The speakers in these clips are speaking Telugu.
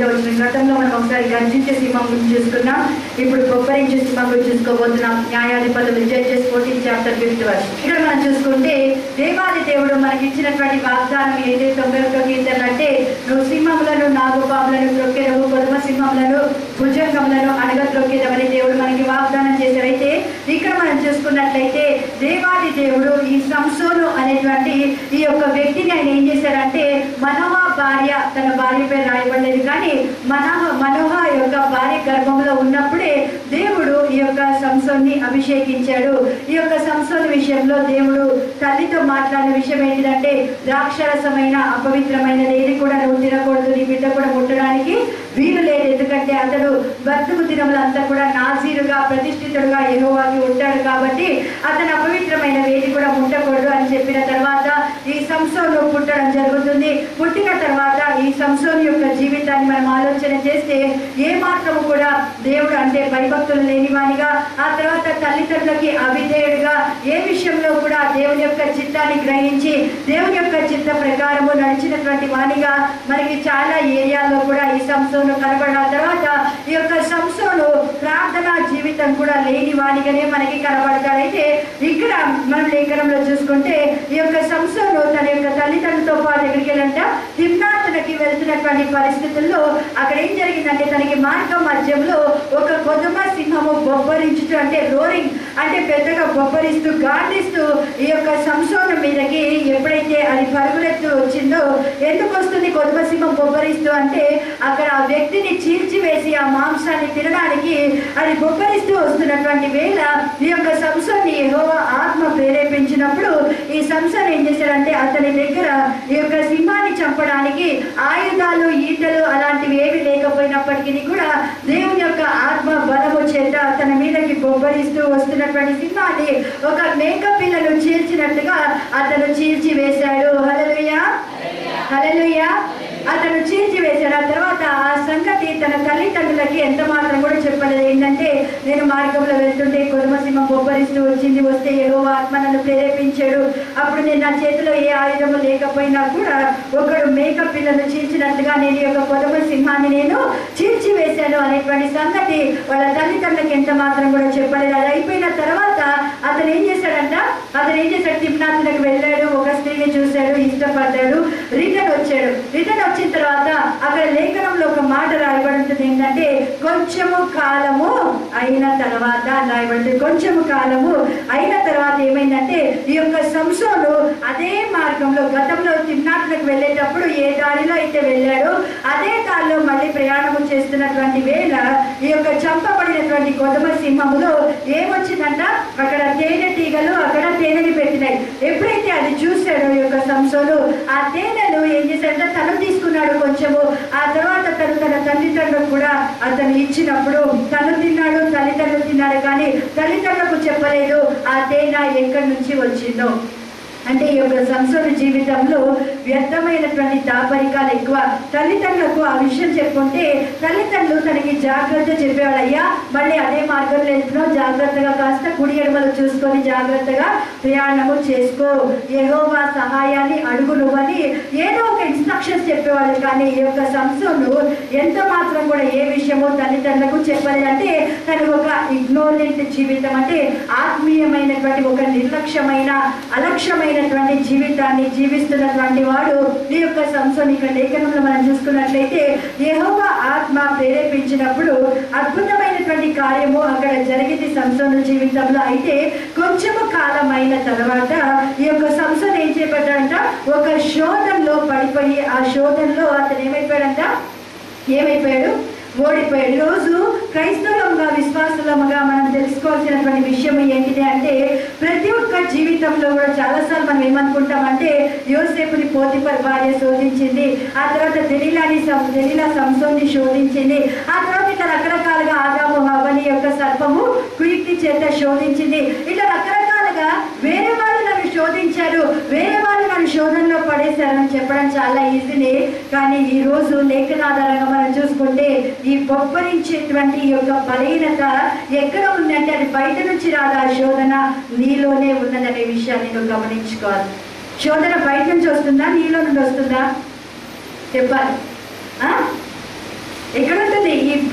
ఐదో వచ్చిన గతంలో మనం ఒకసారి గర్జించే సింహం గురించి చూసుకున్నాం ఇప్పుడు బొబ్బరించే సింహం గురించి చూసుకోబోతున్నాం న్యాయాధిపతులు judges fourteen chapter fifth verse ఇక్కడ మనం చూసుకుంటే దేవాది దేవుడు మనకి ఇచ్చినటువంటి వాగ్దానం ఏదైతే తొంభై ఒకటో కీర్తనలు అంటే నువ్వు సింహములను నాగుపాములను త్రొక్కెదవు కొదమ సింహములను భుజంగములను అడగద్రొక్కేదమని దేవుడు మనకి వాగ్దానం చేశారు అయితే ఇక్కడ మనం చూసుకున్నట్లయితే దేవాది దేవుడు ఈ సంసోను అనేటువంటి ఈ యొక్క వ్యక్తిని ఆయన ఏం చేశారంటే మనోహ భార్య తన భార్య పేరు రాయబడలేదు కానీ మనోహ మనోహ యొక్క భార్య గర్భంలో ఉన్నప్పుడే దేవుడు ఈ యొక్క సంసోన్ని అభిషేకించాడు ఈ యొక్క సంసోన్ విషయంలో దేవుడు తల్లితో మాట్లాడిన విషయం ఏంటిదంటే ద్రాక్షరసమైన అపవిత్రమైనది ఏది కూడా నువ్వు తినకూడదు నీ బిడ్డ కూడా ముట్టడానికి వీలు లేదు ఎందుకంటే అతడు బతుకు దినములంతా కూడా నాజీరుగా ప్రతిష్ఠితుడుగా యెహోవాకి ఉంటాడు కాబట్టి అతను అపవిత్రమైన వేది కూడా ముట్టకూడదు అని చెప్పిన తర్వాత ఈ సంసోను పుట్టడం జరుగుతుంది పుట్టిన తర్వాత ఈ సంసోను యొక్క జీవితాన్ని మనం ఆలోచన చేస్తే ఏ మాత్రము కూడా దేవుడు అంటే భయభక్తులు లేనివానిగా ఆ తర్వాత తల్లిదండ్రులకి అవిధేయుడిగా ఏ విషయంలో కూడా దేవుని యొక్క చిత్తాన్ని గ్రహించి దేవుని యొక్క చిత్త ప్రకారము నడిచినటువంటి వానిగా మనకి చాలా ఏరియాల్లో కూడా ఈ సంసోను కనబడిన తర్వాత ఈ యొక్క సంసోను ప్రార్థనా జీవితం కూడా లేని వానిగానే మనకి కనబడతాడు అయితే ఇక్కడ మనం లేఖనంలో చూసుకుంటే ఈ యొక్క సంసోను తన యొక్క తల్లిదండ్రులతో పాటు ఎక్కడికి వెళ్ళంట హిమ్నాథులకి వెళ్తున్నటువంటి పరిస్థితుల్లో అక్కడ ఏం జరిగిందంటే తనకి మార్గం మధ్యంలో ఒక కొద్దుమ సింహము బొబ్బరించుతూ అంటే రోరింగ్ అంటే పెద్దగా బొబ్బరిస్తూ గాండిస్తూ ఈ యొక్క సంసోను మీదకి ఎప్పుడైతే అది పరుగులెత్తు వచ్చిందో ఎందుకు వస్తుంది కొద్దుమ సింహం బొబ్బరిస్తూ అంటే అక్కడ ఆ వ్యక్తిని చీల్చివేసి ఆ మాంసాన్ని తినడానికి అది బొబ్బరిస్తూ వస్తున్నటువంటి వేళ ఈ యొక్క సంసోన్ని యెహోవా ఆత్మ ప్రేరేపించినప్పుడు ఈ సంసోన్ ఏం చేశాడంటే అతని దగ్గర ఈ యొక్క సింహాన్ని చంపడానికి ఆయుధాలు ఈటలు అలాంటివి ఏవి లేకపోయినప్పటికీ కూడా దేవుని యొక్క ఆత్మ బలము చేత తన మీదకి బొబ్బరిస్తూ వస్తున్నటువంటి సింహాన్ని ఒక మేక పిల్లను చీల్చినట్టుగా అతను చీల్చి వేశాడు హల్లెలూయా హల్లెలూయా అతను చీల్చి వేశాడు ఆ తర్వాత ఆ సంగతి తన తల్లిదండ్రులకి ఎంత మాత్రం కూడా చెప్పలేదు ఏంటంటే నేను మార్గంలో వెళ్తుంటే కొదమసింహం బొబ్బరిస్తూ వచ్చింది వస్తే ఏవో ఆత్మ నన్ను ప్రేరేపించాడు అప్పుడు నేను నా చేతిలో ఏ ఆయుధము లేకపోయినా కూడా ఒకడు మేక పిల్లను చీల్చినట్లుగా నేను ఈ యొక్క కొదమ సింహాన్ని నేను చీల్చి వేశాను అనేటువంటి సంగతి వాళ్ళ తల్లిదండ్రులకి ఎంత మాత్రం కూడా చెప్పలేదు అది అయిపోయిన తర్వాత అతను ఏం చేశాడంట అతను ఏం చేశాడు తిమ్నాథులకు వెళ్ళాడు ఒక స్త్రీని చూశాడు ఇష్టపడ్డాడు రిటర్న్ వచ్చాడు రిటర్న్ వచ్చిన తర్వాత అక్కడ లేఖనంలో ఒక మాట రాయబడి ఉంటుంది ఏంటంటే కొంచెము కాలము అయిన తర్వాత అని రాయబడింది కొంచెము కాలము అయిన తర్వాత ఏమైందంటే ఈ యొక్క సంసోను అదే మార్గంలో గతంలో తిమ్నాథులకు వెళ్ళేటప్పుడు ఏ దారిలో అయితే వెళ్ళాడో అదే దారిలో మళ్ళీ ప్రయాణము చేస్తున్నటువంటి వేళ ఈ యొక్క చంపబడినటువంటి కొదమ సింహములో ఏమొచ్చిందంట అక్కడ తేనె తీగలు అక్కడ తేనెని పెట్టినాయి ఎప్పుడైతే అది చూశాడో ఈ యొక్క సంసోను ఆ తేనెను ఏం చేశాడంటే తను తీసుకున్నాడు కొంచెము ఆ తర్వాత తను తన తల్లిదండ్రులకు కూడా అతను ఇచ్చినప్పుడు తను తిన్నాడు తల్లిదండ్రులు తిన్నాడు కానీ తల్లిదండ్రులకు చెప్పలేదు ఆ తేనె ఎక్కడి నుంచి వచ్చిందో అంటే ఈ యొక్క సంసోన జీవితంలో వ్యర్థమైనటువంటి దాపరికాలు ఎక్కువ తల్లిదండ్రులకు ఆ విషయం చెప్పుకుంటే తల్లిదండ్రులు తనకి జాగ్రత్త చెప్పేవాడు అయ్యా మళ్ళీ అదే మార్గంలో వెళ్తున్నావు జాగ్రత్తగా కాస్త కుడి ఎడమలు చూసుకొని జాగ్రత్తగా ప్రయాణము చేసుకో యెహోవా సహాయాన్ని అడుగు నువ్వని ఏదో ఒక ఇన్స్ట్రక్షన్స్ చెప్పేవాళ్ళు కానీ ఈ యొక్క సంసోను ఎంత మాత్రం కూడా ఏ విషయమో తల్లిదండ్రులకు చెప్పలేదు అంటే తను ఒక ఇగ్నోరెంట్ జీవితం అంటే ఆత్మీయమైనటువంటి ఒక నిర్లక్ష్యమైన అలక్ష్యమైనటువంటి జీవితాన్ని జీవిస్తున్నటువంటి వాడు ఈ యొక్క సంసోన్ ఇక్కడ లేఖనంలో మనం చూసుకున్నట్లయితే యెహోవా ఆత్మ ప్రేరేపించినప్పుడు అద్భుతమైనటువంటి కార్యము అక్కడ జరిగింది సంసోను జీవితంలో అయితే కొంచెము కాలం అయిన తర్వాత ఈ యొక్క సంసోన్ ఏం చేపట్టాడంట ఒక శోధనలో పడిపోయి ఆ శోధనలో అతను ఏమైపోయాడంట ఏమైపోయాడు ఓడిపోయాడు ఈరోజు క్రైస్తవులంగా విశ్వాసులముగా మనం తెలుసుకోవాల్సినటువంటి విషయం ఏంటిది అంటే ప్రతి ఒక్క జీవితంలో కూడా చాలాసార్లు మనం ఏమనుకుంటామంటే యోసేపుని పోతిపర్ భార్య శోధించింది ఆ తర్వాత దెలీలాని సం- దెలీలా సంసోన్ని శోధించింది ఆ తర్వాత ఇట్లా రకరకాలుగా ఆదాము హవని యొక్క సర్పము కుయుక్తి చేత శోధించింది ఇట్లా రకరకాలుగా వేరే వాళ్ళు నన్ను శోధించారు వేరే వాళ్ళు నన్ను శోధనలో పడేశారని చెప్పడం చాలా ఈజీనే కానీ ఈ రోజు లేఖనాధారంగా మనం చూసుకుంటే ఈ బొబ్బరించేటువంటి ఈ యొక్క బలహీనత ఎక్కడ ఉందంటే అది బయట నుంచి రాదు ఆ శోధన నీలోనే ఉన్నదనే విషయాన్ని నువ్వు గమనించుకోవాలి శోధన బయట నుంచి వస్తుందా నీలో నుండి వస్తుందా చెప్పాలి ఆ?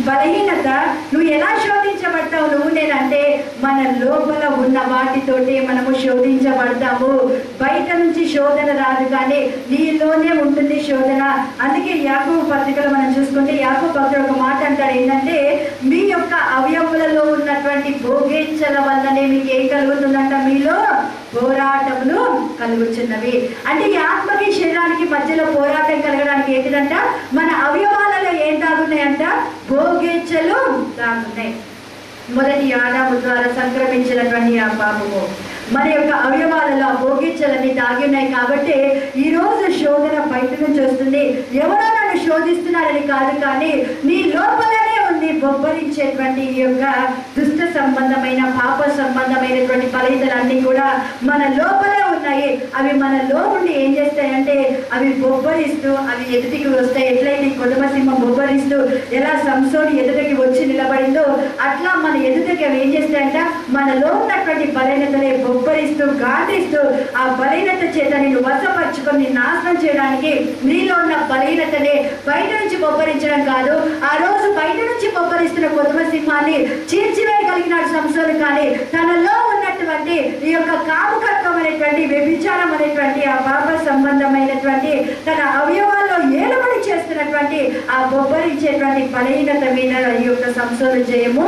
బలహీనత నువ్వు ఎలా శోధించబడతావు నువ్వు నేనంటే మన లోపల ఉన్న వాటితోటి మనము శోధించబడతాము బయట నుంచి శోధన రాదు కానీ నీలోనే ఉంటుంది శోధన అందుకే యాకూ పత్రికలో మనం చూసుకుంటే యాకూ భక్తుడు ఒక మాట అంటాడు ఏంటంటే మీ యొక్క అవయవులలో ఉన్నటువంటి భోగేచ్ఛల వల్లనే మీకు ఏం కలుగుతుందంట మీలో పోరాటములు కలుగుతున్నవి అంటే ఈ ఆత్మకి శరీరానికి మధ్యలో పోరాటం కలగడానికి ఏంటిదంట మన అవయవాలలో ఏం దాగున్నాయంట భోగేచ్ఛలు దాగున్నాయి మొదటి ఆదాము ద్వారా సంక్రమించినటువంటి ఆ పాపము మన యొక్క అవయవాలలో ఆ భోగించలన్నీ దాగి ఉన్నాయి కాబట్టి ఈ రోజు శోధన బయట నుంచి వస్తుంది ఎవరో నన్ను శోధిస్తున్నారని కాదు కానీ నీ లోపలనే ఉంది బొబ్బరించేటువంటి ఈ యొక్క దుష్ట సంబంధమైన పాప సంబంధమైనటువంటి ఫలితాలన్నీ కూడా మన లోపలే ఉన్నాయి అవి మనలో ఉండి ఏం చేస్తాయంటే అవి బొబ్బరిస్తూ అవి ఎదుటికి వస్తాయి ఎట్లయితే ఈ కొడుమ సింహం బొబ్బరిస్తూ ఎలా సంసోని ఎదుటికి వచ్చి నిలబడిందో అట్లా మన ఎదుటికి అవి ఏం చేస్తాయంట మనలో ఉన్నటువంటి బలహీనతనే బొబ్బరిస్తూ గాంధిస్తూ ఆ బలహీనత చేత నేను వశపరుచుకొని నిన్ను నాశనం చేయడానికి నీలో ఉన్న బలహీనతనే బయట నుంచి బొబ్బరించడం కాదు ఆ రోజు బయట నుంచి బొబ్బరిస్తున్న కొత్త సింహాన్ని చీల్చివేయగలిగినాడు సంసోను కానీ తనలో ఉన్నటువంటి ఈ యొక్క కాముకత్వం అనేటువంటి వ్యభిచారం అనేటువంటి ఆ పాప సంబంధమైనటువంటి తన అవయవాల్లో ఏలుబడి చేస్తున్నటువంటి ఆ బొబ్బరించేటువంటి బలహీనత మీద ఈ యొక్క సంసోను జయము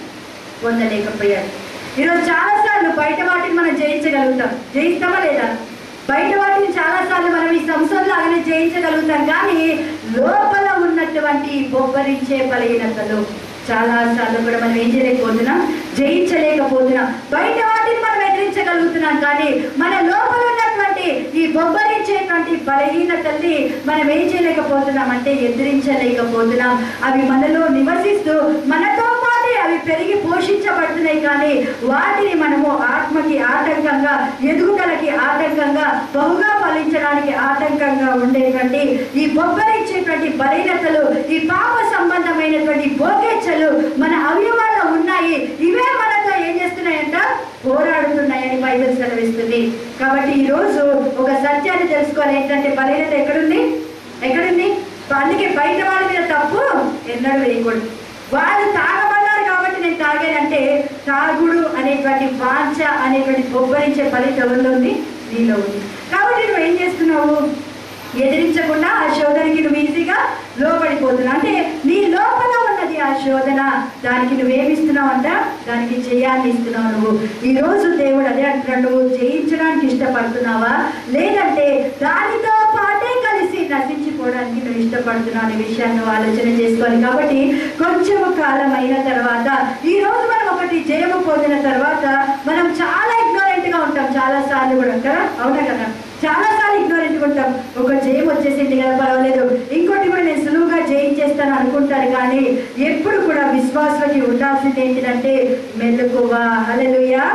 పొందలేకపోయాడు ఈరోజు చాలాసార్లు బయట వాటిని మనం జయించగలుగుతాం జయిస్తామా లేదా బయట వాటిని చాలాసార్లు మనం ఈ సంస్థలు లాగానే జయించగలుగుతాం కానీ లోపల ఉన్నటువంటి బొబ్బరించే బలహీనతలు చాలాసార్లు కూడా మనం ఏం చేయలేకపోతున్నాం జయించలేకపోతున్నాం బయట వాటిని మనం ఎదిరించగలుగుతున్నాం కానీ మన లోపల ఉన్నటువంటి ఈ బొబ్బరించేటువంటి బలహీనతల్ని మనం ఏం చేయలేకపోతున్నాం అంటే ఎదిరించలేకపోతున్నాం అవి మనలో నివసిస్తూ మనతో పాటే అవి పెరిగి పోషించబడుతున్నాయి కానీ వాటిని మనము ఆత్మకి ఆటంకంగా ఎదుగుదలకి ఆటంకంగా బహుగా ఫలించడానికి ఆటంకంగా ఉండేటువంటి ఈ బొబ్బరిచ్చేటువంటి బలహీనతలు ఈ పాప సంబంధమైనటువంటి భోగేచ్ఛలు మన అవయవాల్లో ఉన్నాయి ఇవే మనతో ఏం చేస్తున్నాయంట పోరాడుతున్నాయని బైబిల్ సెలవిస్తుంది కాబట్టి ఈ రోజు ఒక సత్యాన్ని తెలుసుకోవాలి ఏంటంటే బలహీనత ఎక్కడుంది ఎక్కడుంది అందుకే బయట వాళ్ళ మీద తప్పు ఎన్నడూ వేయకూడదు వాళ్ళు తాగబడ్డారు కాబట్టి నేను తాగానంటే తాగుడు అనేటువంటి వాంఛ అనేటువంటి బొబ్బరించే ఫలితం ఎవరిలో ఉంది నీలో ఉంది కాబట్టి నువ్వు ఏం చేస్తున్నావు ఎదిరించకుండా ఆ శోధనకి నువ్వు ఈజీగా లోపడిపోతున్నావు అంటే నీ లోపల ఉన్నది ఆ శోధన దానికి నువ్వేమిస్తున్నావు అంట దానికి జయాన్ని ఇస్తున్నావు నువ్వు ఈ రోజు దేవుడు అదే అంటున్నాడు నువ్వు జయించడానికి ఇష్టపడుతున్నావా లేదంటే దానితో పాటే కలిసి నశించిపోవడానికి నువ్వు ఇష్టపడుతున్నావు అనే విషయాన్ని నువ్వు ఆలోచన చేసుకోవాలి కాబట్టి కొంచెం కాలం అయిన తర్వాత ఈ రోజు మనం ఒకటి జయము పొందిన తర్వాత మనం చాలా ఇగ్నోరెంట్ గా ఉంటాం చాలా సార్లు కూడా కదా అవునా కదా చాలా సార్లు ఇగ్నోరెంట్ ఉంటాం ఒక జయం వచ్చేసింది కదా పర్వాలేదు ఇంకోటి కూడా నేను సులువుగా జయించేస్తాను అనుకుంటారు కానీ ఎప్పుడు కూడా విశ్వాసులకి ఉండాల్సింది ఏంటిదంటే మెలకువ హల్లెలూయా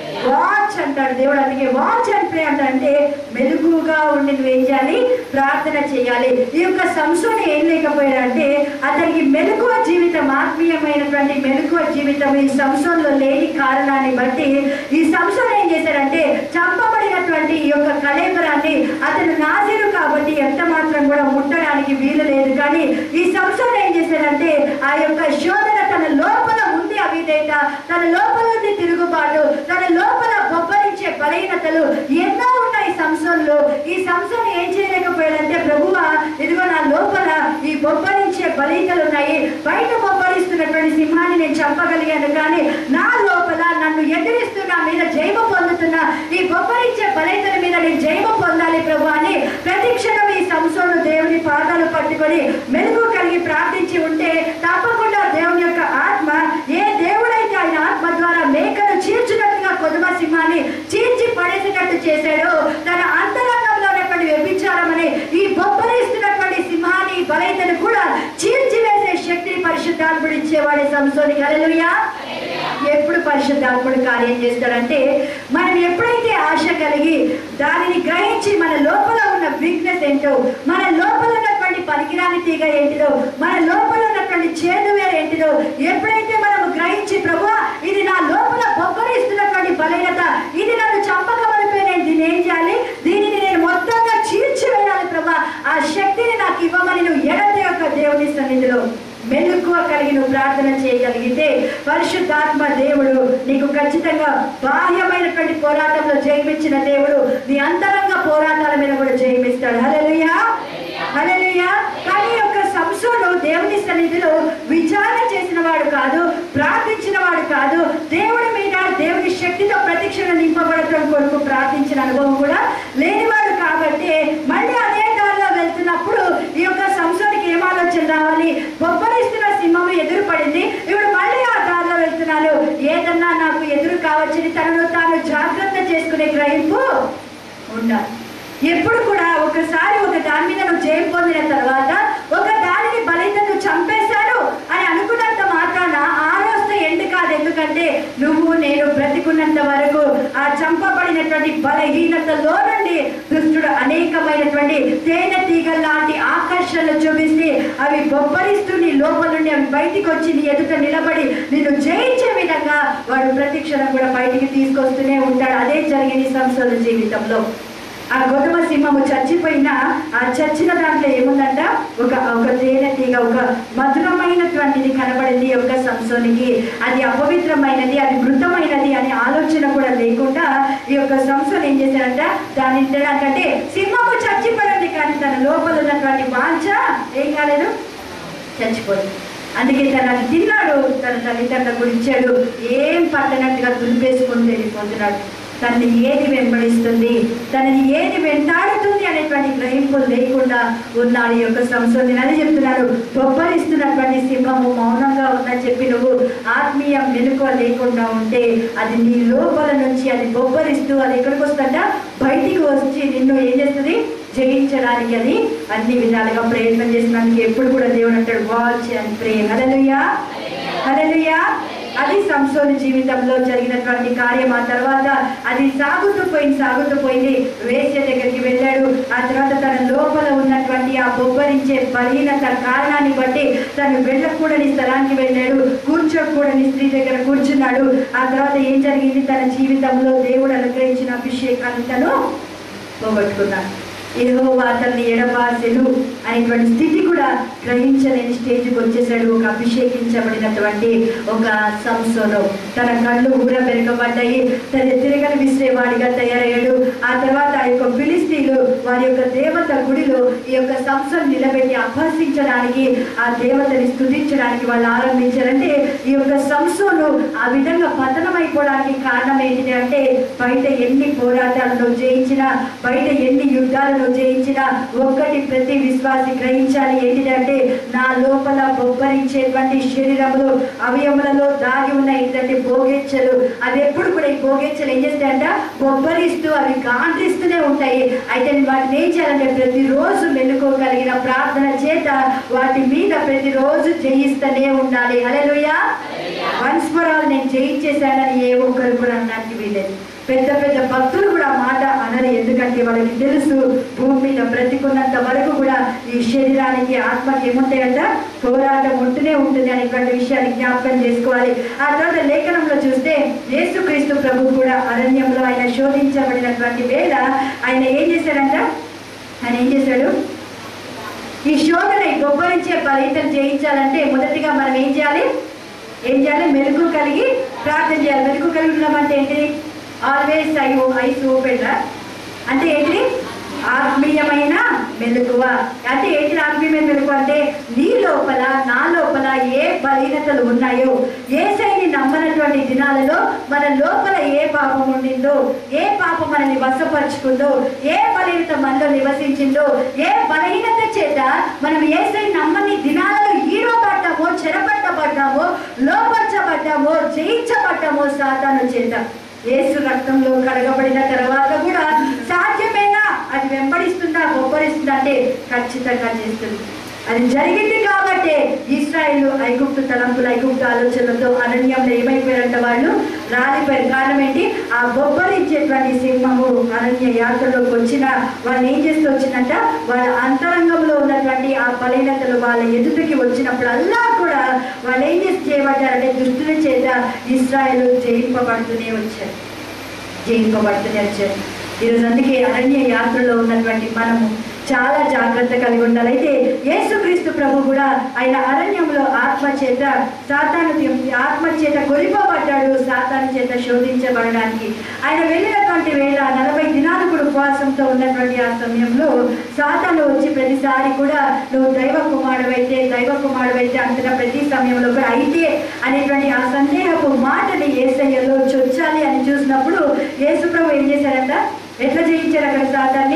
వాచ్ అంటాడు దేవుడు అందుకే వాచ్ అండ్ ప్రే అంటాడంటే మెలకుగా ఉండి నువ్వు ఏం చేయాలి ప్రార్థన చేయాలి ఈ యొక్క సంశోధన ఏం లేకపోయాడంటే అతనికి మెలకువ జీవితం ఆత్మీయమైనటువంటి మెలకువ జీవితం ఈ సంశోధనలో లేని కారణాన్ని బట్టి ఈ సంశోధన ఏం చేశాడంటే చంపబడినటువంటి ఈ యొక్క కళేబరాన్ని అతను నాజీరు కాబట్టి ఎంత మాత్రం కూడా ముట్టడానికి వీలు లేదు కానీ ఈ సంశోధన ఏం చేశాడంటే ఆ యొక్క శోధన తన లోపల ఉంది అవిధేత తన లోపల ఉంది తిరుగుబాటు తన లోపల బొబ్బరించే బలహీనతలు ఎన్నో ఉన్నాయి సంసంలో ఈ సంసం ఏం చేయలేకపోయాడంటే ప్రభువా ఇదిగో నా లోపల ఈ బొబ్బరించే బలీతలు ఉన్నాయి బయట బొబ్బరిస్తున్నటువంటి సింహాన్ని నేను చంపగలిగాను కానీ నా లోపల నన్ను ఎదిరిస్తూ నా మీద జైవ పొందుతున్న ఈ బొబ్బరించే బలీతల మీద నేను జైవ పొందాలి ప్రభు అని ప్రతి క్షణం ఈ సంసోను దేవుని పాదాలు పట్టుకొని మెరుగు కలిగి ప్రార్థించి ఉంటే తప్పకుండా దేవుని యొక్క ఆత్మ ఏ దేవుడైతే ఆయన ఆత్మ ద్వారా మేకను చీల్చినట్టుగా కొదుమ సింహాన్ని చీల్చి పడేసేటట్టు చేశాడో తన అంతరంగంలో ఉన్నటువంటి వ్యభిచారం అనే ఈ బొబ్బరిస్తున్నటువంటి సింహాన్ని ఈ బలైతను కూడా చీల్చివేసే శక్తిని పరిశుద్ధాత్ముడు ఇచ్చేవాడే సంసోని హల్లెలూయా ఎప్పుడు పరిశుద్ధాత్ముడు కార్యం చేస్తాడంటే మనం ఎప్పుడైతే ఆశ కలిగి దానిని గ్రహించి మన లోపల ఉన్న వీక్నెస్ ఏంటో మన లోపల ఉన్నటువంటి పనికిరాని తీగ ఏంటిదో మన లోపల ఉన్నటువంటి చేదు వేరు ఏంటిదో ఎప్పుడైతే మనం గ్రహించి ప్రభు ఇది నా లోపల బొబ్బరిస్తున్నటువంటి బలహీనత ఇది నన్ను చంపకమనిపోయి నేను దీన్ని ఏం చేయాలి దీనిని నేను మొత్తంగా చీల్చివేయాలి ప్రభా ఆ శక్తిని నాకు ఇవ్వమని నువ్వు ఎడత యొక్క దేవుని సన్నిధిలో మెలకువ కలిగి నువ్వు ప్రార్థన చేయగలిగితే పరిశుద్ధాత్మ దేవుడు నీకు ఖచ్చితంగా బాహ్యమైనటువంటి పోరాటంలో జయమిచ్చిన దేవుడు నీ అంతరంగ పోరాటాల మీద కూడా జయమిస్తాడు హల్లెలూయా హల్లెలూయా కానీ ఈ యొక్క సంసోను దేవుని సన్నిధిలో విచారణ చేసిన వాడు కాదు ప్రార్థించిన వాడు కాదు దేవుడి మీద దేవుని శక్తితో ప్రతిక్షణ నింపబడటం కొరకు ప్రార్థించిన అనుభవం కూడా లేనివాడు కాబట్టి మళ్ళీ అదే దారిలో వెళ్తున్నప్పుడు ఈ యొక్క సంసోనికి ఏం ఆలోచన రావాలి బొబ్బరిస్తున్న సింహము ఎదురు పడింది ఇప్పుడు మళ్ళీ ఆ దారిలో వెళ్తున్నాను ఏదన్నా నాకు ఎదురు కావచ్చని తనను తాను జాగ్రత్త చేసుకునే గ్రహింపు ఉండాలి ఎప్పుడు కూడా ఒకసారి ఒక దాని మీద నువ్వు జయం పొందిన తర్వాత ఒక దానిని బలితను చంపేశాడు అని అనుకున్నంత మాత్రాన ఆ రోజుతో ఎండు కాదు ఎందుకంటే నువ్వు నేను బ్రతికున్నంత వరకు ఆ చంపబడినటువంటి బలహీనతలో నుండి దుష్టుడు అనేకమైనటువంటి తేనె తీగ లాంటి ఆకర్షణలు చూపిస్తే అవి బొబ్బరిస్తూ నీ లోపల నుండి అవి బయటికి వచ్చి నీ ఎదుట నిలబడి నిన్ను జయించే విధంగా వాడు ప్రతి క్షణం కూడా బయటికి తీసుకొస్తూనే ఉంటాడు అదే జరిగింది సంస్థల జీవితంలో ఆ గౌతమ సింహము చచ్చిపోయినా ఆ చచ్చిన దాంట్లో ఏముందంట ఒక ఒక తేనె తీగ ఒక మధురమైనటువంటిది కనబడింది ఒక సంసోనికి అది అపవిత్రమైనది అది మృతమైనది అనే ఆలోచన కూడా లేకుండా ఈ యొక్క సంసోన్ ఏం చేశాడంట దాని తినడానికంటే సింహము చచ్చిపోయింది కానీ తన లోపల ఉన్నటువంటి వాంఛ ఏం కాలేదు చచ్చిపోయింది అందుకే తను అది తిన్నాడు తన తల్లిదండ్రులకు ఇచ్చాడు ఏం పట్టనట్టుగా దులిపేసుకుని వెళ్ళిపోతున్నాడు తనని ఏది వెంబడిస్తుంది తనని ఏది వెంటాడుతుంది అనేటువంటి గ్రహింపులు లేకుండా ఉన్నాడు ఈ యొక్క సంస్కృతిని అని చెప్తున్నాడు బొబ్బరిస్తున్నటువంటి సింహము మౌనంగా ఉందని చెప్పి నువ్వు ఆత్మీయ మెలకువ లేకుండా ఉంటే అది నీ లోపల నుంచి అది బొబ్బరిస్తూ అది ఎక్కడికి వస్తుందంట బయటికి వచ్చి నిన్ను ఏం చేస్తుంది జయించడానికి అది అన్ని విధాలుగా ప్రయత్నం చేసినందుకు ఎప్పుడు కూడా దేవుడు అంటాడు వాచ్ అండ్ ప్రే హల్లెలూయా హల్లెలూయా అది సంసోని జీవితంలో జరిగినటువంటి కార్యం ఆ తర్వాత అది సాగుతూ పోయింది సాగుతూ పోయింది వేశ్య దగ్గరికి వెళ్ళాడు ఆ తర్వాత తన లోపల ఉన్నటువంటి ఆ బొబ్బరించే బలహీనత కారణాన్ని బట్టి తను వెళ్ళకూడని స్థలానికి వెళ్ళాడు కూర్చోకూడని స్త్రీ దగ్గర కూర్చున్నాడు ఆ తర్వాత ఏం జరిగింది తన జీవితంలో దేవుడు అనుగ్రహించిన అభిషేకాన్ని తను పోగొట్టుకున్నాడు ఏదో అతన్ని ఎడబాసెను అనేటువంటి స్థితి కూడా గ్రహించలేని స్టేజ్కి వచ్చేసాడు ఒక అభిషేకించబడినటువంటి ఒక సంస్థలో తన కళ్ళు ఊర పెరగబడ్డాయి తన తిరగని విసిరేవాడిగా తయారయ్యాడు ఆ తర్వాత ఆ యొక్క ఫిలిస్తీన్లు వారి యొక్క దేవత గుడిలో ఈ యొక్క సంస్థను నిలబెట్టి అభ్యసించడానికి ఆ దేవతని స్తుతించడానికి వాళ్ళు ఆరంభించారంటే ఈ యొక్క సంస్థను ఆ విధంగా పతనమైపోవడానికి కారణం ఏంటి అంటే బయట ఎన్ని పోరాటాలను జయించినా బయట ఎన్ని యుద్ధాలను జయించినా ఒక్కటి ప్రతి విశ్వాసి గ్రహించాలి ఏంటిదంటే నా లోపల బొబ్బరించేటువంటి శరీరములు అవయములలో దాగి ఉన్న ఏంటంటే భోగెచ్చలు అవి ఎప్పుడు కూడా ఈ భోగెచ్చలు ఏం చేస్తాయంట బొబ్బరిస్తూ అవి గాండ్రిస్తూనే ఉంటాయి అయితే వాటిని ఏం చేయాలంటే ప్రతిరోజు మెలుకోగలిగిన ప్రార్థన చేత వాటి మీద ప్రతిరోజు జయిస్తూనే ఉండాలి హల్లెలూయా వన్స్ ఫర్ ఆల్ నేను జయించేశానని ఏ ఒక్కరు కూడా అనడానికి వీలేదు పెద్ద పెద్ద భక్తులు కూడా ఆ మాట అనరు ఎందుకంటే వాళ్ళకి తెలుసు భూమి మీద బ్రతికున్నంత వరకు కూడా ఈ శరీరానికి ఆత్మకి ఏముంటాయంట పోరాటం ఉంటూనే ఉంటుంది అనేటువంటి విషయాన్ని జ్ఞాపకం చేసుకోవాలి ఆ తర్వాత లేఖనంలో చూస్తే యేసుక్రీస్తు ప్రభు కూడా అరణ్యంలో ఆయన శోధించబడినటువంటి వేళ ఆయన ఏం చేశాడంట ఆయన ఏం చేశాడు ఈ శోధన గొప్పరించే ఫలితం జయించాలంటే మొదటిగా మనం ఏం చేయాలి ఏం చేయాలి మెలకు కలిగి ప్రార్థన చేయాలి మెలకు కలిగి ఉన్నామంటే ఏంటి ఆల్వేస్ ఐ ఐస్ ఓపెన్ అంటే ఏంటి ఆత్మీయమైన మెలకువ అంటే ఏంటి ఆత్మీయమైన మెలకువ అంటే నీ లోపల నా లోపల ఏ బలహీనతలు ఉన్నాయో ఏ శైలి నమ్మనటువంటి దినాలలో మన లోపల ఏ పాపం ఉండిందో ఏ పాపం మనల్ని వశపరుచుకుందో ఏ బలహీనత మనలో నివసించిందో ఏ బలహీనత చేత మనం ఏ శైలి నమ్మని దినాలలో ఈరోపడ్డామో చెరపట్టబడ్డామో లోపరచబడ్డామో జయించబడ్డామో సాతాను చేత యేసు రక్తంలో కడగబడిన తర్వాత కూడా సాధ్యమేనా అది వెంబడిస్తుందా గొప్పరిస్తుందా అంటే ఖచ్చితంగా చేస్తుంది అది జరిగింది కాబట్టి ఇస్రాయేల్ ఐగుప్తు తలంపులు ఐగుప్తు ఆలోచనలతో అరణ్యంలో ఏమైపోయారంట వాళ్ళు రాలిపోయారు కారణం ఏంటి ఆ బొబ్బరించేటువంటి సింహము అరణ్య యాత్రలోకి వచ్చిన వాళ్ళు ఏం చేస్తూ వచ్చిందంట వాళ్ళ అంతరంగంలో ఉన్నటువంటి ఆ బలహీనతలు వాళ్ళ ఎదుటికి వచ్చినప్పుడల్లా కూడా వాళ్ళు ఏం చేసి చేయబడ్డారంటే దుష్టుల చేత ఇస్రాయేల్ జయింపబడుతూనే వచ్చారు జయింపబడుతూనే వచ్చారు ఈరోజు అందుకే అరణ్య యాత్రలో ఉన్నటువంటి మనము చాలా జాగ్రత్త కలిగి ఉండాలి అయితే యేసుక్రీస్తు ప్రభు కూడా ఆయన అరణ్యంలో ఆత్మ చేత సాతాను ఆత్మ చేత కొలిపబడ్డాడు సాతాను చేత శోధించబడడానికి ఆయన వెళ్ళినటువంటి వేళ నలభై దినాలు కూడా ఉపవాసంతో ఉన్నటువంటి ఆ సమయంలో సాతాను వచ్చి ప్రతిసారి కూడా నువ్వు దైవ కుమారుడైతే దైవ కుమారుడైతే అంటున్న ప్రతి సమయంలో కూడా అయితే అనేటువంటి ఆ సందేహపు మాటని ఏసయ్యలో చొచ్చాలి అని చూసినప్పుడు యేసుప్రభు ఏం చేశారంట ఎట్లా జయించారు అక్కడ సాతాన్ని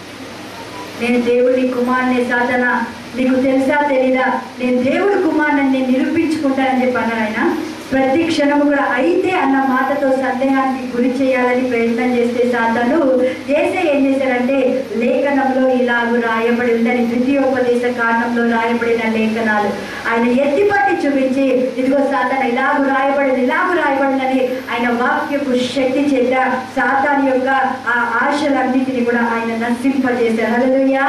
నేను దేవుడి కుమారుని సాధన నీకు తెలుసా తెలీదా నేను దేవుడి కుమారుని నేను నిరూపించుకుంటానని చెప్పి అన్నాడు ఆయన ప్రతి క్షణము కూడా అయితే అన్న మాటతో సందేహానికి గురి చేయాలని ప్రయత్నం చేస్తే సాతను ఏసే ఏం చేశారంటే లేఖనంలో ఇలాగూ రాయబడి ఉందని ద్వితీయోపదేశ కారణంలో రాయబడిన లేఖనాలు ఆయన ఎత్తిపట్టి చూపించి ఇదిగో సాతన ఇలాగూ రాయబడింది ఇలాగూ రాయబడిందని ఆయన వాక్యపు శక్తి చేత సాతాన్ యొక్క ఆ ఆశలన్నింటినీ కూడా ఆయన నశింపజేశారు హల్లెలూయా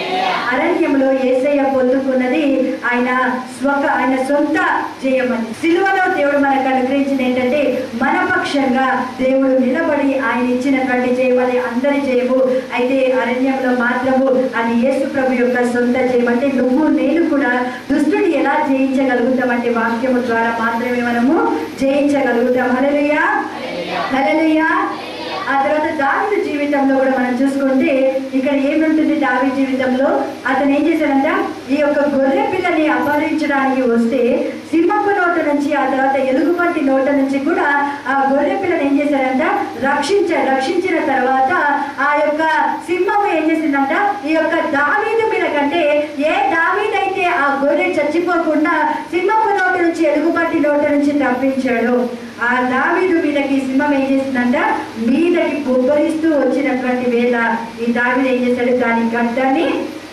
అరణ్యంలో ఏసయ్య పొందుకున్నది ఆయన స్వక ఆయన సొంత జయమని సిలువలో దేవుడు మనకు అనుగ్రహించిన ఏంటంటే మన పక్షంగా దేవుడు నిలబడి ఆయన ఇచ్చినటువంటి జయమని అందరి జయము అయితే అరణ్యంలో మాత్రము అది యేసు ప్రభు యొక్క సొంత జయం అంటే నువ్వు నేను కూడా దుష్టుని ఎలా జయించగలుగుతామంటే వాక్యము ద్వారా మాత్రమే మనము జయించగలుగుతాం హల్లెలూయా హల్లెలూయా ఆ తర్వాత దావిదు జీవితంలో కూడా మనం చూసుకుంటే ఇక్కడ ఏముంటుంది దావి జీవితంలో అతను ఏం చేశాడంట ఈ యొక్క గొర్రె పిల్లని అపహరించడానికి వస్తే సింహపు నోట నుంచి ఆ తర్వాత ఎలుగుబంటి నోట నుంచి కూడా ఆ గొర్రె పిల్లని ఏం చేశాడంట రక్షించాడు రక్షించిన తర్వాత ఆ యొక్క సింహము ఏం చేసిందంట ఈ యొక్క దావీదు మీద కంటే ఏ దావీదైతే ఆ గొర్రె చచ్చిపోకుండా సింహపు నోట నుంచి ఎలుగుబంటి నోట నుంచి తప్పించాడు ఆ దావీదు మీదకి సింహం ఏం చేసిందంట మీదకి బొబ్బరిస్తూ వచ్చినటువంటి వేళ ఈ దావీదు ఏం చేశాడు దాని గడ్డాన్ని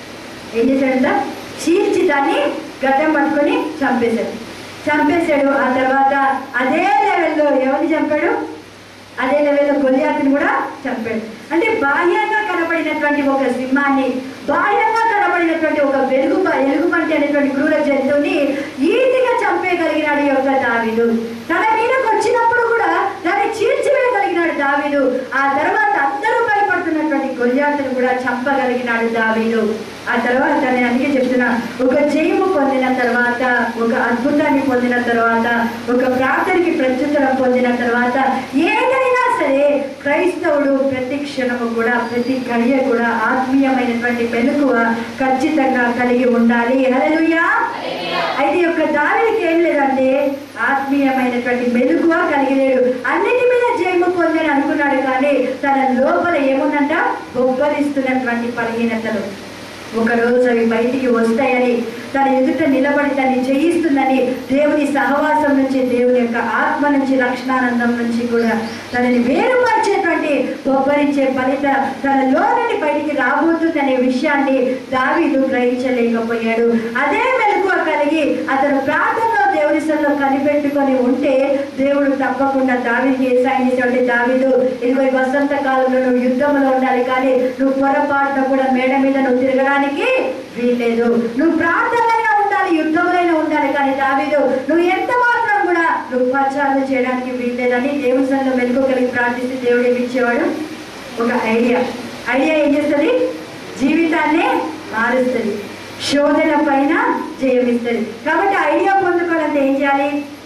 ఏం చేశాడంట చీల్చి దాన్ని గడ్డం పట్టుకొని చంపేశాడు చంపేశాడు ఆ తర్వాత అదే లెవెల్లో ఎవరిని చంపాడు అదే లెవెల్లో గొలియాతిని కూడా చంపాడు అంటే బాహ్యంగా కనబడినటువంటి ఒక సింహాన్ని బాహ్యంగా కనబడినటువంటి ఒక వెలుగు ఎలుగుబంటి అనేటువంటి క్రూర జంతువుని ఈజీగా చంపేయగలిగినాడు ఈ యొక్క దావీదు తన మీదకి వచ్చినప్పుడు కూడా దాన్ని చీల్చివేయగలిగినాడు దావీదు ఆ తర్వాత అందరూ భయపడుతున్నటువంటి గొలియాతును కూడా చంపగలిగినాడు దావీదు ఆ తర్వాత నేను అందుకే చెప్తున్నా ఒక జయము పొందిన తర్వాత ఒక అద్భుతాన్ని పొందిన తర్వాత ఒక ప్రార్థనకి ప్రత్యుత్తరం పొందిన తర్వాత ఏదైనా సరే క్రైస్తవుడు ప్రతి క్షణము కూడా ప్రతి గడియ కూడా ఆత్మీయమైనటువంటి మెలకువ ఖచ్చితంగా కలిగి ఉండాలి హల్లెలూయా అయితే ఈ యొక్క దానికి ఏం లేదంటే ఆత్మీయమైనటువంటి మెలకువ కలిగి లేడు అన్నిటి మీద జయము పొందని అనుకున్నాడు కానీ తన లోపల ఏముందంట బొబ్బరిస్తున్నటువంటి బలహీనతలు ఒక రోజు అవి బయటికి వస్తాయని తన ఎదుట నిలబడి తన్ని జయిస్తుందని దేవుని సహవాసం నుంచి దేవుని యొక్క ఆత్మ నుంచి రక్షణానందం నుంచి కూడా తనని వేరుపరిచేటువంటి బొబ్బరించే ఫలిత తనలో నుండి బయటికి రాబోతుందనే విషయాన్ని దావీదు గ్రహించలేకపోయాడు అదే మెలకువ కలిగి అతను ప్రార్థనలో దేవుని సన్నిధిలో కనిపెట్టుకొని ఉంటే దేవుడు తప్పకుండా దావీదికి ఏ సాయం చేసాడంటే దావీదు ఇదిగో ఈ వసంత కాలంలో నువ్వు యుద్ధంలో ఉండాలి కానీ నువ్వు పొరపాటున కూడా మేడ మీద నువ్వు తిరగడానికి వీల్లేదు నువ్వు ప్రార్థనలైనా ఉండాలి యుద్ధములైనా ఉండాలి కానీ దావీదు నువ్వు ఎంత మాత్రం కూడా నువ్వు ఉపచారాలు చేయడానికి వీల్లేదని దేవుని సన్నిధిలో మెలకు కలిగి ప్రార్థిస్తే దేవుడు ఏమి ఇచ్చేవాడు ఒక ఐడియా ఐడియా ఏం చేస్తుంది జీవితాన్నే మారుస్తుంది శోధన పైన జయమిస్తుంది కాబట్టి ఐడియా పొందుకోవాలంటే ఏం చేయాలి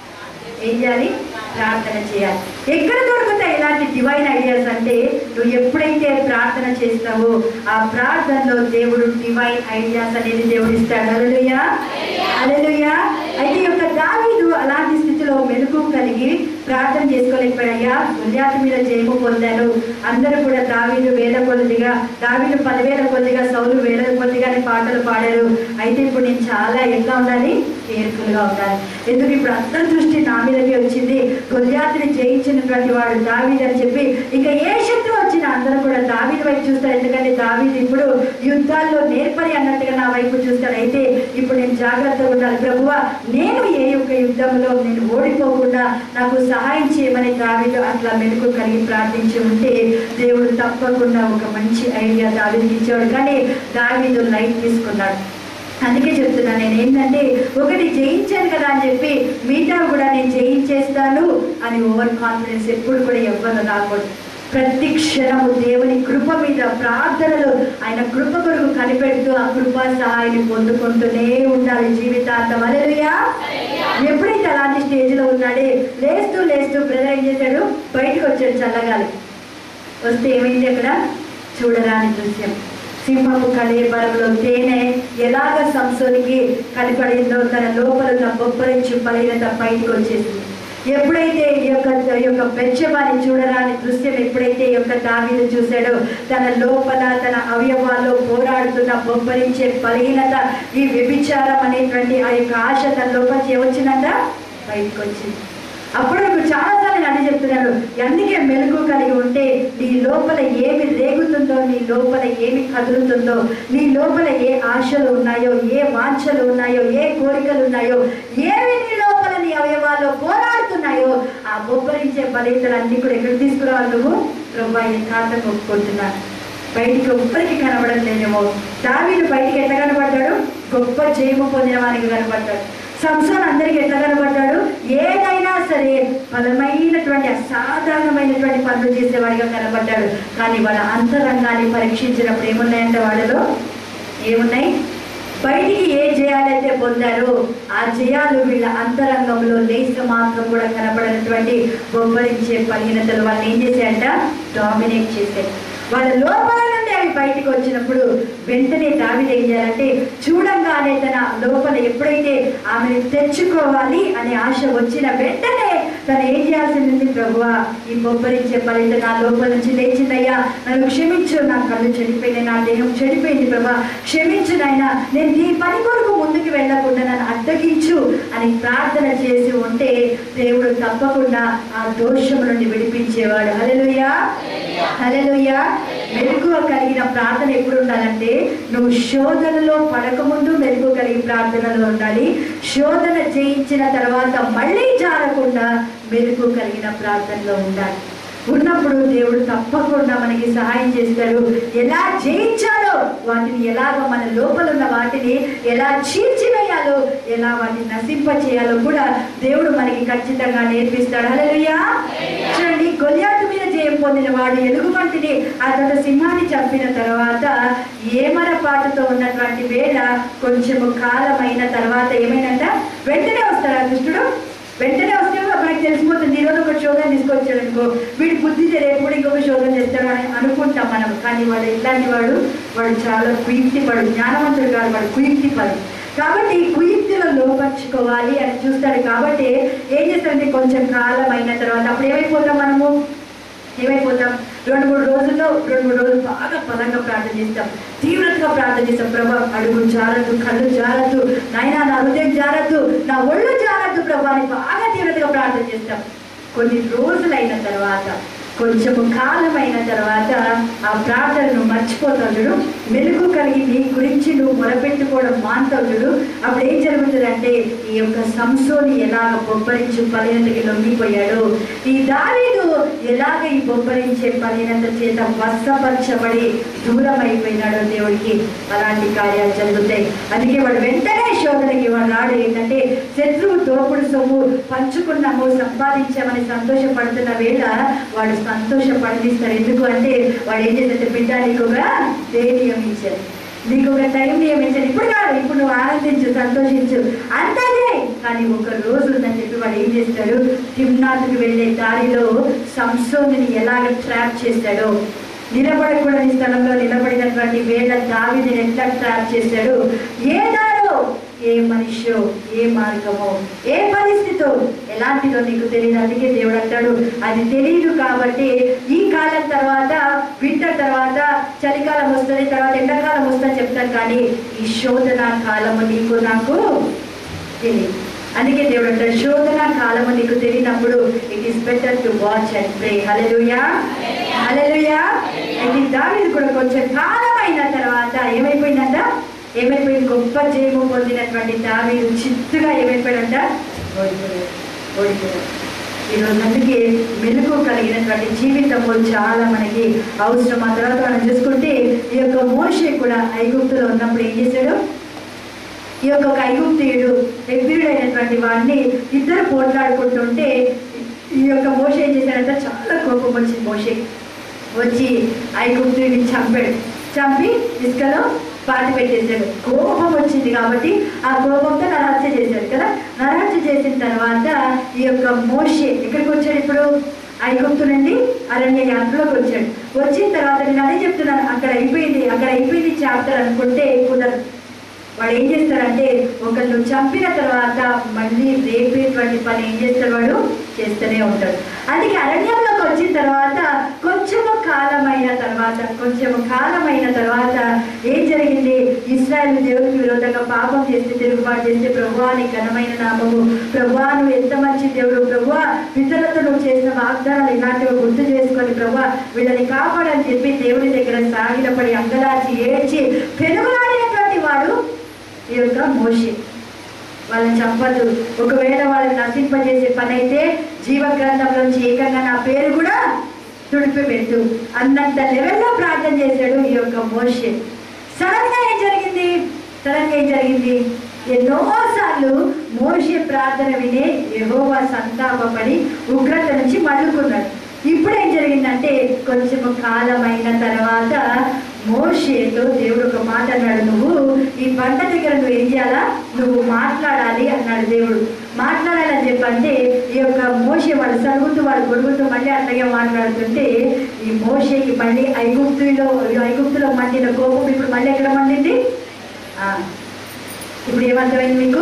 ఏం చేయాలి ప్రార్థన చేయాలి ఎక్కడ దొరుకుతాయి ఇలాంటి డివైన్ ఐడియాస్ అంటే నువ్వు ఎప్పుడైతే ప్రార్థన చేస్తావో ఆ ప్రార్థనలో దేవుడు డివైన్ ఐడియాస్ అనేది దేవుడు ఇస్తాడు అలలుయా అలలుయా అయితే ఈ యొక్క దావీదు అలాంటి స్థితిలో మెలకు కలిగి ప్రార్థన చేసుకోలేకపోయా గుళ్యాతి మీద జయము పొందాను అందరూ కూడా దావీదు వేల కొద్దిగా దావీదు పదివేల కొద్దిగా సౌలు వేల కొద్దిగా అని పాటలు పాడారు అయితే ఇప్పుడు నేను చాలా ఎట్లా ఉండాలి కేర్ఫుల్ గా ఉండాలి ఎందుకు ఇప్పుడు అందరి దృష్టి నా మీదకి వచ్చింది గొల్యాతిని జయించినటువంటి వాడు దావీదు అని చెప్పి ఇంకా ఏ శత్రువు వచ్చినా అందరూ కూడా దావీదు వైపు చూస్తారు ఎందుకంటే దావీదు ఇప్పుడు యుద్ధాల్లో నేర్పరి అన్నట్టుగా నా వైపు చూస్తాడు అయితే ఇప్పుడు నేను జాగ్రత్తగా ఉండాలి ప్రభువా నేను ఏ యొక్క యుద్ధంలో నేను ఓడిపోకుండా నాకు సహాయం చేయమని దావీదు అట్లా మెలకు కలిగి ప్రార్థించి ఉంటే దేవుడు తప్పకుండా ఒక మంచి ఐడియా దావీదుకి ఇచ్చాడు కానీ దావీదు లైట్ తీసుకున్నాడు అందుకే చెప్తున్నాను నేను ఏంటంటే ఒకటి జయించాను కదా అని చెప్పి మిగతా కూడా నేను జయించేస్తాను అని ఓవర్ కాన్ఫిడెన్స్ ఎప్పుడు కూడా ఎవ్వరు రాకూడదు ప్రతి క్షణము దేవుని కృప మీద ప్రార్థనలు ఆయన కృప కొరకు కనిపెడుతూ ఆ కృప సహాయాన్ని పొందుకుంటూనే ఉండాలి జీవితాంతం అలెలుయా ఎప్పుడైతే అలాంటి స్టేజ్లో ఉన్నాడే లేస్తూ లేస్తూ బ్రదర్ ఏం చేశాడు బయటకు వచ్చాడు చల్లగాలి వస్తే ఏమైంది అక్కడ చూడరాని దృశ్యం సింహపు కళేబరంలో తేనె ఎలాగ సంసోనికి కనపడిందో తన లోపల ఉన్న బొబ్బరించి బలహీనత బయటకు వచ్చేసింది ఎప్పుడైతే ఈ యొక్క ఈ యొక్క బెచ్చబాని చూడరాని దృశ్యం ఎప్పుడైతే ఈ యొక్క దావీదు చూశాడో తన లోపల తన అవయవాల్లో పోరాడుతున్న బొబ్బరించే బలహీనత ఈ వ్యభిచారం అనేటువంటి ఆ యొక్క ఆశ తన లోపలికి ఏమొచ్చిందంట బయటకు వచ్చింది అప్పుడు నాకు చాలాసార్లు నేను అన్ని చెప్తున్నాను అందుకే మెలకు కలిగి ఉంటే నీ లోపల ఏమి రేగుతుందో నీ లోపల ఏమి కదులుతుందో నీ లోపల ఏ ఆశలు ఉన్నాయో ఏ వాంఛలు ఉన్నాయో ఏ కోరికలు ఉన్నాయో ఏమి నీ లోపల నీ అవయవాల్లో పోరాడుతున్నాయో ఆ బొబ్బరించే బలితలు అన్ని కూడా ఎక్కడ తీసుకురావాలి నువ్వు ప్రభా ఈ ఖాతం ఒప్పుకుంటున్నా బయటికి ఒక్కరికి కనబడడం లేదేమో దావీదు బయటికి ఎట్లా కనబడ్డాడు గొప్ప జయము పొందిన వానికి కనబడ్డాడు సంసోన్ అందరికి ఎట్లా కనబడ్డాడు ఏదైనా సరే బలమైనటువంటి అసాధారణమైనటువంటి పనులు చేసేవాడిగా కనబడ్డాడు కానీ వాళ్ళ అంతరంగాన్ని పరీక్షించినప్పుడు ఏమున్నాయంటే వాళ్ళలో ఏమున్నాయి బయటికి ఏ జయాలైతే పొందారో ఆ జయాలు వీళ్ళ అంతరంగంలో లేస మాత్రం కూడా కనబడినటువంటి బొబ్బరించే బలహీనతలు వాళ్ళని ఏం చేశాయంట డామినేట్ చేశాయి వాళ్ళ లోపల నుండి అవి బయటికి వచ్చినప్పుడు వెంటనే దావిది ఏం చేయాలంటే చూడంగానే తన లోపల ఎప్పుడైతే ఆమెను తెచ్చుకోవాలి అనే ఆశ వచ్చిన వెంటనే తను ఏం చేయాల్సింది ప్రభువా ఈ బొబ్బరించే బలిత నా లోపల నుంచి లేచిందయ్యా నన్ను క్షమించు నా కళ్ళు చెడిపోయినాయి నా దేహం చెడిపోయింది ప్రభా క్షమించు నాయనా నేను ఈ పని కొరకు ముందుకు వెళ్ళకుండా నన్ను అడ్డగించు అని ప్రార్థన చేసి ఉంటే దేవుడు తప్పకుండా ఆ దోషం నుండి విడిపించేవాడు హల్లెలూయా హల్లెలూయా మెలకువ కలిగిన ప్రార్థన ఎప్పుడు ఉండాలంటే నువ్వు శోధనలో పడకముందు మెలకు కలిగి ప్రార్థనలో ఉండాలి శోధన జయించిన తర్వాత మళ్ళీ జారకుండా మెలకు కలిగిన ప్రార్థనలో ఉండాలి ఉన్నప్పుడు దేవుడు తప్పకుండా మనకి సహాయం చేస్తాడు ఎలా జయించాలో వాటిని ఎలాగ మన లోపల ఉన్న వాటిని ఎలా చీల్చివేయాలో ఎలా వాటిని నశింప చేయాలో కూడా దేవుడు మనకి ఖచ్చితంగా నేర్పిస్తాడు హల్లెలూయా చూడండి గొలియాతు మీద జయం పొందిన వాడు ఎలుగుబంటిని ఆ తర్వాత సింహాన్ని చంపిన తర్వాత ఏమర పాటతో ఉన్నటువంటి వేళ కొంచెము కాలమైన తర్వాత ఏమైనంట వెంటనే వస్తాడు ఆ దుష్టుడు వెంటనే వస్తే మనకి తెలిసిపోతుంది ఈరోజు ఒక శోధన తీసుకొచ్చాడు అనుకో వీడి బుద్ధి రేపు కూడా ఇంకొక శోధన చేస్తాడు అని అనుకుంటాం మనం కానీ వాడు ఎట్లాంటి వాడు వాడు చాలా కుయుక్తి పడు జ్ఞానవంతుడు కాదు వాడు కుయుక్తి పడు కాబట్టి కుయుక్తిలో లోపరుచుకోవాలి అని చూస్తాడు కాబట్టి ఏం చేస్తాడంటే కొంచెం కాలం అయిన తర్వాత అప్పుడు ఏమైపోతాం మనము ఏమైపోతాం రెండు మూడు రోజుల్లో రెండు మూడు రోజులు బాగా బలంగా ప్రార్థన చేస్తాం తీవ్రంగా ప్రార్థన చేస్తాం ప్రభా అడుగు జారద్దు కళ్ళు జారద్దు నాయనా నా హృదయం జారద్దు నా ఒళ్ళు జారద్దు ప్రభా అని బాగా తీవ్రంగా ప్రార్థన చేస్తాం కొన్ని రోజులైన తర్వాత కొంచెము కాలం అయిన తర్వాత ఆ ప్రార్థనను మర్చిపోతావు చూడు మెలుగు కలిగి నీ గురించి నువ్వు మొరపెట్టుకోవడం మాంతావు చూడు అప్పుడు ఏం జరుగుతుందంటే ఈ యొక్క సంసోని ఎలాగ బొబ్బరించి బలహీనతకి లొంగిపోయాడు ఈ దావీదు ఎలాగ ఈ బొబ్బరించే బలహీనత చేత వశపరచబడి దూరం అయిపోయినాడో దేవుడికి అలాంటి కార్యాలు జరుగుతాయి అందుకే వాడు వెంటనే శోధనకి వాడు రాడు ఏంటంటే శత్రువు దోపుడు సొమ్ము పంచుకున్నాము సంపాదించామని సంతోషపడుతున్న వేళ వాడు సంతోషపడిస్తాడు ఎందుకు అంటే వాడు ఏం చేస్తే బిడ్డ నీకు ఒక డే నియమించాడు నీకు ఒక టైం నియమించాడు ఇప్పుడు కాదు ఇప్పుడు నువ్వు ఆనందించు సంతోషించు అంతనే కానీ ఒక రోజు ఉందని చెప్పి వాడు ఏం చేస్తాడు తిమ్నాథ్కి వెళ్ళే దారిలో సంసోని ఎలాగ ట్రాప్ చేస్తాడో నిలబడకూడని స్థలంలో నిలబడినటువంటి వేళ దావిదిని ఎట్లా ట్రాప్ చేశాడు ఏ దారో ఏ మనిషో ఏ మార్గమో ఏ పరిస్థితో ఎలాంటిదో నీకు తెలియదు అందుకే దేవుడు అంటాడు అది తెలియదు కాబట్టి ఈ కాలం తర్వాత వింటర్ తర్వాత చలికాలం వస్తుంది తర్వాత ఎండాకాలం వస్తుంది చెప్తాను కానీ ఈ శోధన కాలము నీకు నాకు తెలియదు అందుకే దేవుడు అంటాడు శోధన కాలము నీకు తెలియనప్పుడు it is better to watch and pray hallelujah hallelujah అయితే దావీదు కూడా కొంచెం కాలం అయిన తర్వాత ఏమైపోయిందంట ఏమైపోయింది గొప్ప జయము పొందినటువంటి దావీదు చిత్తుగా ఏమైపోయాడంట ఓడిపోయాడు ఓడిపోయాడు ఈరోజు అందుకే మెలకు కలిగినటువంటి జీవితము చాలా మనకి అవసరం ఆ తర్వాత మనం చూసుకుంటే ఈ యొక్క మోషే కూడా ఐగుప్తులో ఉన్నప్పుడు ఏం చేశాడు ఈ యొక్క ఒక ఐగుప్తీయుడు అయినటువంటి వాడిని ఇద్దరు పోట్లాడుకుంటుంటే ఈ యొక్క మోష ఏం చేశాడంటే చాలా కోపం వచ్చింది మోషే వచ్చి ఐగుప్తుని చంపాడు చంపి ఇసుకలో పాతి పెట్టేశాడు కోపం వచ్చింది కాబట్టి ఆ కోపంతో నరహత్య చేశాడు కదా నరహత్య చేసిన తర్వాత ఈ యొక్క మోషే ఎక్కడికి వచ్చాడు ఇప్పుడు ఐగుప్తు నుండి అరణ్య యాత్రలోకి వచ్చాడు వచ్చిన తర్వాత నేను అదే చెప్తున్నాను అక్కడ అయిపోయింది అక్కడ అయిపోయింది చాప్టర్ అనుకుంటే కుదరదు వాడు ఏం చేస్తాడంటే ఒకళ్ళు చంపిన తర్వాత మళ్ళీ రేపేటువంటి పని ఏం చేస్తాడు వాడు చేస్తూనే ఉంటాడు అందుకే అరణ్యంలోకి వచ్చిన తర్వాత కొంచెము కాలమైన తర్వాత కొంచెము కాలమైన తర్వాత ఏం జరిగింది ఇస్రాయల్ దేవునికి విరోధంగా పాపం చేస్తే తిరుగుబాటు చేస్తే ప్రభువా నీ ఘనమైన నామము ప్రభువా నువ్వు ఎంత మంచి దేవుడు ప్రభువా పితరులతో నువ్వు చేసిన వాగ్దానాలు ఇలాంటివి గుర్తు చేసుకొని ప్రభువా వీళ్ళని కాపాడని చెప్పి దేవుని దగ్గర సాగిలపడి అంగలాచి ఏడ్చి పెనుగులాడినటువంటి వాడు ఈ యొక్క మోషే వాళ్ళని చంపద్దు ఒకవేళ వాళ్ళని నశింపజేసే పని అయితే జీవ గ్రంథంలోంచి ఏకంగా నా పేరు కూడా తుడిపి పెట్టు అన్నంత లెవెల్లో ప్రార్థన చేశాడు ఈ యొక్క మోషే సడన్ గా ఏం జరిగింది సడన్ గా ఏం జరిగింది ఎన్నోసార్లు మోషే ప్రార్థన వినే యెహోవా సంతాపపడి ఉగ్రత నుంచి మళ్ళుకున్నాడు ఇప్పుడు ఏం జరిగిందంటే కొంచెం కాలమైన తర్వాత మోషేతో దేవుడు ఒక మాట అన్నాడు నువ్వు ఈ పంట దగ్గర నువ్వు ఏం చేయాలా నువ్వు మాట్లాడాలి అన్నాడు దేవుడు మాట్లాడాలని చెప్పంటే ఈ యొక్క మోషే వాడు సరుగుతూ వాడు గొడుగుతూ మళ్ళీ అట్లాగే మాట్లాడుతుంటే ఈ మోషేకి మళ్ళీ ఐగుప్తులో ఐగుప్తులో మండిన కోపం ఇప్పుడు మళ్ళీ ఎక్కడ మండింది ఆ, ఇప్పుడు ఏమర్థమైంది మీకు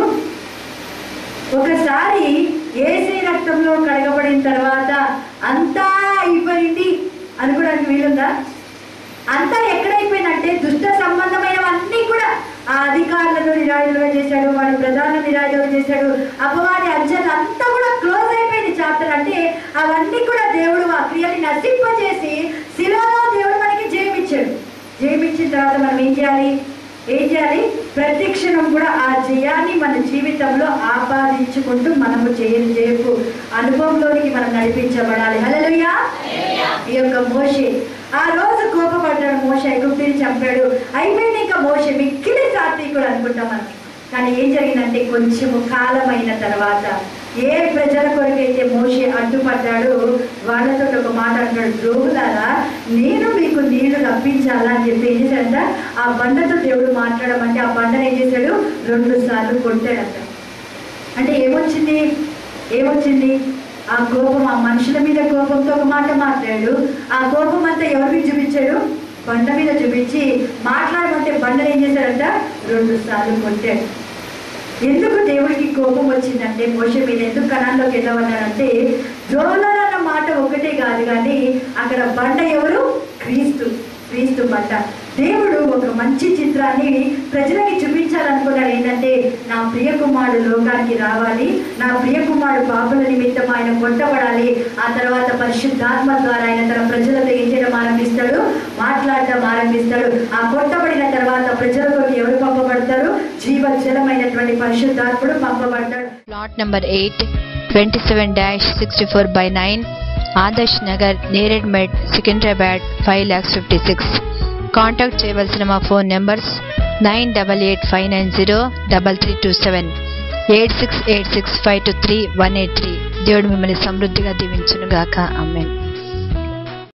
ఒకసారి ఏసీ రక్తంలో కడగబడిన తర్వాత అంతా అయిపోయింది అనుకోవడానికి వీలుందా అంతా ఎక్కడైపోయిందంటే దుష్ట సంబంధమైనవన్నీ కూడా ఆ అధికారులను నిరాయులుగా చేశాడు వాడి ప్రధాన నిరాయులుగా చేశాడు అపవాది అంచెలు అంతా కూడా క్లోజ్ అయిపోయింది చాప్టర్ అంటే అవన్నీ కూడా దేవుడు ఆ క్రియని నశింపజేసి శిలలో దేవుడు మనకి జయమిచ్చాడు జయమిచ్చిన తర్వాత మనం ఏం చేయాలి ఏం చేయాలి ప్రతి క్షణం కూడా ఆ జయాన్ని మన జీవితంలో ఆపాదించుకుంటూ మనము చేయని చేయకు అనుభవంలోనికి మనం నడిపించబడాలి హల్లెలూయా ఈ యొక్క మోషే ఆ రోజు కోపపడ్డాడు మోషే ఐగుప్తిని చంపాడు అయిపోయింది ఇంకా మోషే మిక్కిలి సాత్వికుడు అనుకుంటాం మనం కానీ ఏం జరిగిందంటే కొంచెము కాలమైన తర్వాత ఏ ప్రజల కొరకైతే మోషే అడ్డుపడ్డాడు వాళ్ళతో ఒక మాట అంటాడు ద్రోహులారా నేను మీకు నీళ్లు రప్పించాలా అని చెప్పి ఏం చేశాడంట ఆ బండతో దేవుడు మాట్లాడమంటే ఆ బండను ఏం చేశాడు రెండు సార్లు కొట్టాడంట అంటే ఏమొచ్చింది ఏమొచ్చింది ఆ కోపం ఆ మనుషుల మీద కోపంతో ఒక మాట మాట్లాడాడు ఆ కోపం అంతా ఎవరి మీద చూపించాడు బండ మీద చూపించి మాట్లాడమంటే బండను ఏం చేశాడంట రెండు సార్లు కొట్టాడు ఎందుకు దేవుడికి కోపం వచ్చిందంటే మోస మీద ఎందుకు కణాల్లోకి వెళ్ళవన్నాడంటే జోలర్ అన్న మాట ఒకటే కాదు కానీ అక్కడ బండ ఎవరు క్రీస్తు క్రీస్తు బండ దేవుడు ఒక మంచి చిత్రాన్ని ప్రజలకి చూపించాలనుకున్నాడు ఏంటంటే నా ప్రియ కుమారుడు లోకానికి రావాలి నా ప్రియ కుమారుడు పాపుల నిమిత్తం ఆయన కొట్టబడాలి ఆ తర్వాత పరిశుద్ధాత్మ ద్వారా ఆయన తన ప్రజలతో ఏం చేయడం ఆరంభిస్తాడు మాట్లాడటం ఆరంభిస్తాడు ఆ కొట్టబడిన తర్వాత ప్రజలకు ఎవరు పంపబడతారు జీవజలమైనటువంటి పరిశుద్ధాత్ముడు పంపబడతాడు plot number eight twenty seven dash sixty four by nine Adarsh Nagar Neredmet Secunderabad five lakhs fifty six contact చేయవలసిన మా phone numbers nine double eight five nine zero double three two seven eight six eight six five two three one eight three దేవుడు మిమ్మల్ని సమృద్ధిగా దీవించునుగాక అమ్మాయి